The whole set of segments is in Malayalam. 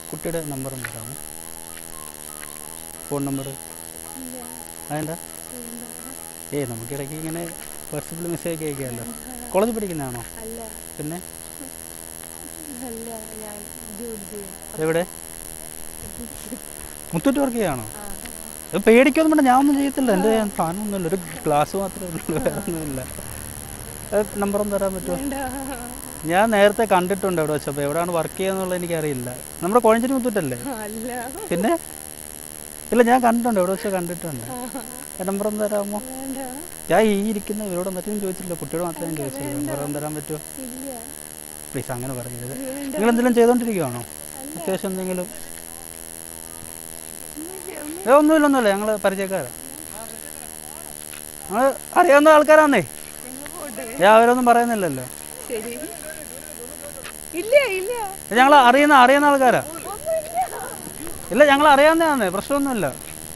കുട്ടിയുടെ നമ്പർ ഒന്ന് തരാമോ ഫോൺ നമ്പർ അതെന്താ ഏയ് നമുക്ക് ഇടയ്ക്ക് ഇങ്ങനെ വാട്സപ്പിൽ മെസ്സേജ് ഒക്കെ അയക്കാമല്ലോ കോളേജിൽ പഠിക്കുന്നതാണോ അല്ല പിന്നെ അല്ല ഞാൻ ജോലി ചെയ്യും എവിടെ മുത്തൂറ്റ് വർക്ക് ചെയ്യാണോ ഇത് പേടിക്കൊന്നും വേണ്ട ഞാൻ ഒന്നും ചെയ്യത്തില്ല എൻ്റെ സാധനമൊന്നുമില്ല ഒരു ഗ്ലാസ് മാത്രമേ ഉള്ളൂ വേറെ ഒന്നുമില്ല നമ്പർ ഒന്ന് തരാൻ പറ്റുമോ ഞാൻ നേരത്തെ കണ്ടിട്ടുണ്ട് എവിടെ വെച്ചപ്പോൾ എവിടെയാണ് വർക്ക് ചെയ്യുന്നുള്ളത് എനിക്കറിയില്ല നമ്മുടെ കോഴഞ്ചേരി മുത്തൂറ്റല്ലേ അല്ല പിന്നെ ഇല്ല ഞാൻ കണ്ടിട്ടുണ്ട് എവിടെ വെച്ചാൽ കണ്ടിട്ടുണ്ട് നമ്പർ ഒന്ന് തരാമോ വേണ്ട ഞാൻ ഈ ഇരിക്കുന്ന ഇവരോട് മറ്റും ചോദിച്ചില്ല കുട്ടിയോട് മാത്രമേ ഞാൻ ചോദിച്ചുള്ളൂ നമ്പർ ഒന്ന് തരാൻ പറ്റുമോ ഇല്ല പ്ലീസ് അങ്ങനെ പറയരുത് നിങ്ങൾ എന്തെങ്കിലും ചെയ്തുകൊണ്ടിരിക്കുകയാണോ അത്യാവശ്യം എന്തെങ്കിലും ഏ ഒന്നുമില്ല ഒന്നുമില്ല ഞങ്ങൾ പരിചയക്കാരാ ഞങ്ങൾ അറിയാവുന്ന ആൾക്കാരാന്നേ ഞാൻ അവരൊന്നും പറയുന്നില്ലല്ലോ ശരി ഇല്ല ഇല്ല ഞങ്ങൾ അറിയുന്ന അറിയുന്ന ആൾക്കാരാ ഇല്ല ഞങ്ങൾ അറിയാവുന്നതാന്നേ പ്രശ്നമൊന്നുമില്ല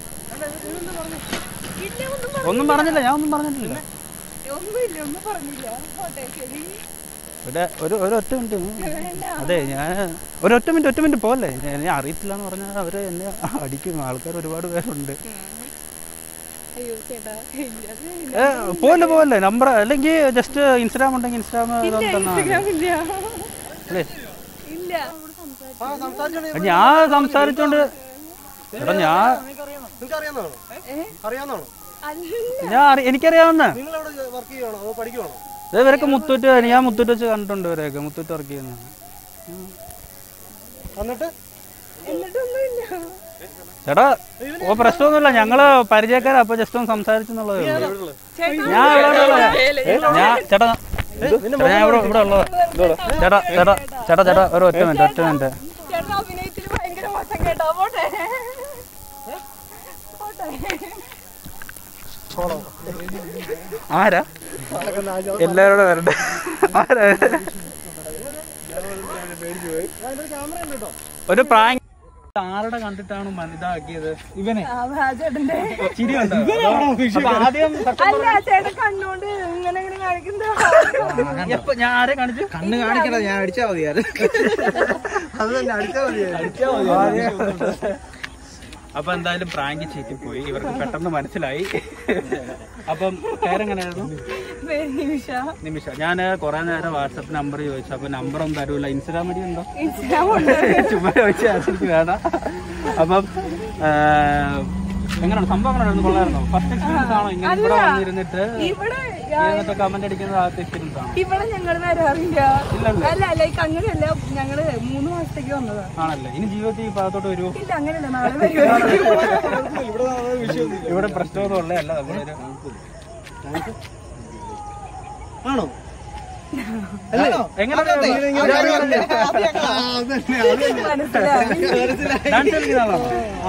ഇല്ല ഒന്നും ഒന്നും പറഞ്ഞില്ല ഞാൻ ഒന്നും പറഞ്ഞിട്ടില്ല ഒന്നുമില്ല ഒന്നും പറഞ്ഞില്ല പോട്ടെ ശരി ഇവിടെ ഒരു ഒരു ഒറ്റ മിനിറ്റ് അതെ ഞാൻ ഒരു ഒറ്റ മിനിറ്റ് ഒറ്റ മിനിറ്റ് പോലെ ഞാൻ ഞാൻ അറിയത്തില്ല എന്ന് പറഞ്ഞാൽ അവർ എന്നെ അടിക്കും ആൾക്കാർ ഒരുപാട് പേരുണ്ട് അയ്യോ ചേട്ടാ ഇല്ല ഇല്ല ഏ, പോലെ പോലെ നമ്പർ അല്ലെങ്കിൽ ജസ്റ്റ് ഇൻസ്റ്റാഗ്രാം ഉണ്ടെങ്കിൽ ഇൻസ്റ്റാഗ്രാം തന്നാ മതി. ഇൻസ്റ്റഗ്രാം ഇല്ല അല്ലേ ഇല്ല ഞാൻ സംസാരിച്ചോണ്ട് എടാ ഞാൻ നിങ്ങൾക്ക് അറിയാവുന്നതാണോ അറിയാവുന്നതാണോ അല്ല ഞാൻ അറി- എനിക്കറിയാവുന്ന നിങ്ങൾ അവിടെ വർക്ക് ചെയ്യുവാണോ അതോ പഠിക്കുവാണോ ഇത് ഇവരൊക്കെ മുത്തൂറ്റ് ഞാൻ മുത്തൂറ്റ് വെച്ച് കണ്ടിട്ടുണ്ട് ഇവരെയൊക്കെ മുത്തൂറ്റ് വർക്ക് ചെയ്യുന്നത് എന്നിട്ട് എന്നിട്ടൊന്നുമില്ല ചേട്ടാ ഓ പ്രശ്നമൊന്നുമില്ല ഞങ്ങള് പരിചയക്കാരാ അപ്പൊ ജസ്റ്റ് ഒന്ന് സംസാരിച്ചെന്നുള്ളതേ ഉള്ളൂ ഞാൻ ഇവിടെ ഉള്ളതാ. ഞാൻ ചേട്ടാ ചേട്ടാ, ഞാൻ ഇവിടെ ഇവിടെ ഉള്ളതാ ചേട്ടാ ചേട്ടാ ചേട്ടാ ചേട്ടാ ഒരു ഒറ്റ മിനിറ്റ് ഒറ്റ മിനിറ്റ് ചേട്ടൻ അഭിനയത്തിൽ ഭയങ്കര മോശം കേട്ടോ പോട്ടെ പോട്ടെ ആരാ എല്ലാവരോടും വരട്ടെ ആരാ ഒരു പ്രായം ആരുടെ കണ്ടിട്ടാണ് മനിതാക്കിയത് ഇവനെ ആ, ആ ചേട്ടന്റെ ചിരി കണ്ടോ? അപ്പൊ ആദ്യം അല്ല ചേട്ടൻ കണ്ണോണ്ട് ഇങ്ങനെ ഇങ്ങനെ കാണിക്കുന്നത് എപ്പോ ഞാൻ ആരെ കാണിച്ചു കണ്ണ് കാണിക്കണ്ട ഞാൻ അടിച്ചാ മതിയായിരുന്നു അത് തന്നെ അടിച്ചാ മതിയായിരുന്നു അപ്പൊ എന്തായാലും പ്രാങ്ക് ചീറ്റി പോയി ഇവർക്ക് പെട്ടെന്ന് മനസ്സിലായി അപ്പം പേരെങ്ങനെയായിരുന്നു നിമിഷ നിമിഷ ഞാൻ കുറെ നേരം വാട്സപ്പ് നമ്പർ ചോദിച്ചു അപ്പൊ നമ്പർ ഒന്നും തരൂല ഇൻസ്റ്റാഗ്രാം വഴി ഉണ്ടോ ഇൻസ്റ്റാഗ്രാം ഉണ്ട് ചുമ്മാ ചോദിച്ചാൽ എനിക്ക് വേണം അപ്പം ആ, എങ്ങനെയാണ് സംഭവം എങ്ങനെയായിരുന്നു കൊള്ളായിരുന്നോ ഫസ്റ്റ് എക്സ്പീരിയൻസ് ആണോ ഇങ്ങനെ ഇവിടെ വന്നിരുന്നിട്ട് ഇവിടെ ഇങ്ങനത്തെ കമന്റ് അടിക്കുന്നത് ആദ്യത്തെ എക്സ്പീരിയൻസ് ആണോ ഇവിടെ ഞങ്ങൾ വരാറില്ല ഇല്ലല്ലോ. അല്ല ലൈക്ക് അങ്ങനെയല്ല ഞങ്ങള് മൂന്ന് മാസത്തേക്ക് വന്നതാ ആണല്ലേ ഇനി ജീവിതത്തിൽ ഈ ഭാഗത്തോട്ട് വരുമോ ഇല്ല അങ്ങനെയല്ല നാളെ വരുവായിരിക്കും ഇവിടെ പ്രശ്നമൊന്നും ഉള്ളതല്ല നമ്മളൊരു ആണോ എങ്ങനെ മനസ്സിലായി ഡാൻസ് കളിക്കുന്ന ആളാണോ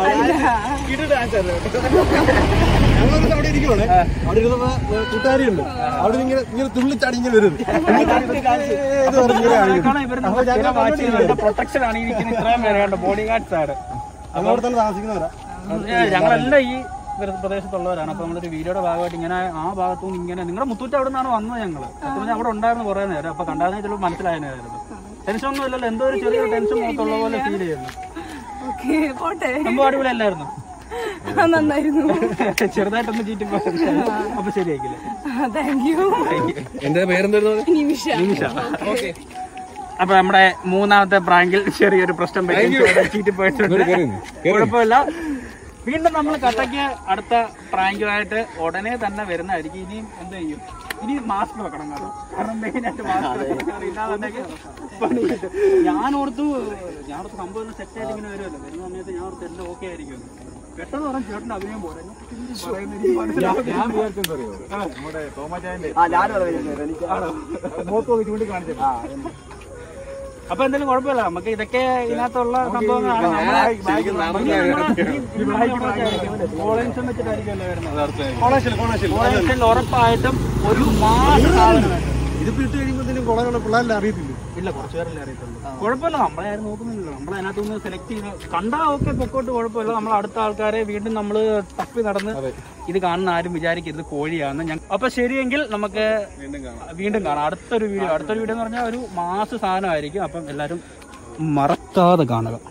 ഞങ്ങളൊരു അവിടെ ഇരിക്കുവാണ് അവിടെ ഇരുന്നപ്പോ ഏ, കൂട്ടുകാരിയുണ്ട് അവിടെ നിന്ന് ഇങ്ങനെ ഇങ്ങനെ തുള്ളിച്ചാടി ഇങ്ങനെ വരും ഇത് പറഞ്ഞ് ഇങ്ങനെ കാണിക്കും. പ്രൊട്ടക്ഷൻ ആണ് ഈ നിൽക്കുന്ന ഇത്രയും പേര് കണ്ട ബോഡി ഗാർഡ്സ് ആണ് ഞങ്ങളവിടെ തന്നെ താമസിക്കുന്നവരാ ഞങ്ങളെല്ലാം ഈ പ്ര- പ്രദേശത്തുള്ളവരാണ് അപ്പൊ നമ്മളൊരു വീഡിയോയുടെ ഭാഗമായിട്ട് ഇങ്ങനെ ആ ഭാഗത്തുനിന്ന് ഇങ്ങനെ നിങ്ങളുടെ മുത്തൂറ്റ് അവിടെ നിന്നാണ് വന്നത് ഞങ്ങള് സത്യം പറഞ്ഞാൽ അവിടെ ഉണ്ടായിരുന്നു കുറെ നേരം അപ്പൊ കണ്ടായിരുന്നെങ്കിൽ ചിലപ്പോൾ മനസ്സിലായതായിരുന്നു ടെൻഷൻ ഒന്നും ഇല്ലല്ലോ എന്തോ ഒരു ചെറിയ ടെൻഷൻ മുഖത്തുള്ള പോലെ ഫീൽ ചെയ്യുന്നു ഓക്കെ പോട്ടെ സംഭവം അടിപൊളി അല്ലായിരുന്നു ആ, നന്നായിരുന്നു ചെറുതായിട്ടൊന്ന് ചീറ്റി പോയത് അപ്പൊ ശരിയാക്കില്ലേ താങ്ക് യു എന്റെ പേരെന്തായിരുന്നു നിമിഷ നിമിഷ ഓക്കെ അപ്പൊ നമ്മുടെ മൂന്നാമത്തെ പ്രാങ്കിൽ ചെറിയൊരു പ്രശ്നം പറ്റി ചീറ്റി പോയിട്ടുണ്ട് കുഴപ്പമില്ല വീണ്ടും നമ്മൾ കട്ടയ്ക്ക് അടുത്ത പ്രാങ്കുമായിട്ട് ഉടനെ തന്നെ വരുന്നതായിരിക്കും ഇനിയും എന്ത് ചെയ്യും ഇനി മാസ്ക് വെക്കണം കാരണം കാരണം മെയിനായിട്ട് മാസ്ക് ഇല്ലാന്നുണ്ടെങ്കിൽ പണി കിട്ടും ഞാൻ ഓർത്തു ഞാൻ ഓർത്ത് സംഭവം സെറ്റ് ആയിട്ട് ഇങ്ങനെ വരുമല്ലോ വരുന്ന സമയത്ത് ഞാൻ ഓർത്ത് എല്ലാം ഓക്കെ ആയിരിക്കും പെട്ടെന്ന് പറഞ്ഞ ചേട്ടൻ്റെ അഭിനയം പോലെ ഞാൻ വിചാരിച്ചെന്തോ അറിയോ നമ്മുടെ തോമാചായന്റെ മുഖത്ത് നോക്കി ചൂണ്ടിക്കാണിച്ചു അപ്പൊ എന്തായാലും കുഴപ്പമില്ല നമുക്ക് ഇതൊക്കെ ഇതിനകത്തുള്ള സംഭവങ്ങളാണ് കോളേജ് വെച്ചിട്ടായിരിക്കുമല്ലോ വരുന്നത് കോളേജിൽ കോളേജിൽ കോളേജിൽ ഉറപ്പായിട്ടും ഒരു മാസ സാധനം ഇതിപ്പോ ഇട്ട് കഴിയുമ്പോഴത്തേനും കൊളകളുടെ പിള്ളേരെല്ലാം അറിയത്തില്ല ഇല്ല കുറച്ച് പേരല്ലേ അറിയത്തുള്ളൂ കുഴപ്പമില്ല നമ്മളെ ആരും നോക്കുന്നില്ലല്ലോ നമ്മൾ അതിനകത്ത് നിന്ന് സെലക്ട് ചെയ്ത് കണ്ടാ ഓക്കെ പൊക്കോട്ട് കുഴപ്പമില്ല നമ്മൾ അടുത്ത ആൾക്കാരെ വീണ്ടും നമ്മൾ തപ്പി നടന്ന് ഇത് കാണുന്ന ആരും വിചാരിക്കരുത് കോഴിയാന്ന് ഞങ്ങൾ അപ്പൊ ശരിയെങ്കിൽ നമുക്ക് വീണ്ടും കാണാം അടുത്തൊരു വീഡിയോ അടുത്തൊരു വീഡിയോ എന്ന് പറഞ്ഞാൽ ഒരു മാസ സാധനമായിരിക്കും അപ്പം എല്ലാവരും മറക്കാതെ കാണുക